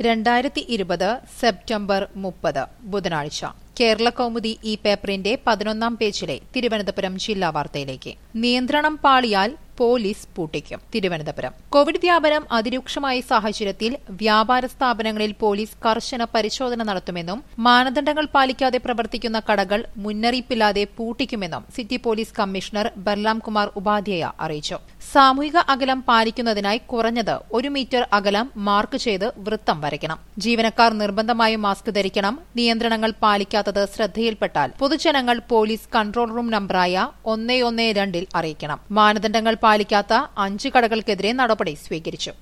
രണ്ടായിരത്തി ഇരുപത് സെപ്റ്റംബർ മുപ്പത് ബുധനാഴ്ച കേരള കൗമുദി ഈ പേപ്പറിന്റെ പതിനൊന്നാം പേജിലെ തിരുവനന്തപുരം ജില്ലാ വാർത്തയിലേക്ക് നിയന്ത്രണം പാളിയാൽ പോലീസ് പൂട്ടിക്കും തിരുവനന്തപുരം കോവിഡ് വ്യാപനം അതിരൂക്ഷമായ സാഹചര്യത്തിൽ വ്യാപാര സ്ഥാപനങ്ങളിൽ പോലീസ് കർശന പരിശോധന നടത്തുമെന്നും മാനദണ്ഡങ്ങൾ പാലിക്കാതെ പ്രവർത്തിക്കുന്ന കടകൾ മുന്നറിയിപ്പില്ലാതെ പൂട്ടിക്കുമെന്നും city police commissioner Balram Kumar Upadhyaya അറിയിച്ചു സാമൂഹിക അകലം പാലിക്കുന്നതിനായി കുറഞ്ഞത് ഒരു മീറ്റർ അകലം മാർക്ക് ചെയ്ത് വൃത്തം വരയ്ക്കണം ജീവനക്കാർ നിർബന്ധമായും മാസ്ക് ധരിക്കണം നിയന്ത്രണങ്ങൾ പാലിക്കാത്തത് ശ്രദ്ധയിൽപ്പെട്ടാൽ പൊതുജനങ്ങൾ പോലീസ് കൺട്രോൾ റൂം നമ്പറായ ഒന്ന് ഒന്ന് രണ്ടിൽ അറിയിക്കണം മാനദണ്ഡങ്ങൾ പാലിക്കാത്ത അഞ്ച് കടകൾക്കെതിരെ നടപടി സ്വീകരിച്ചു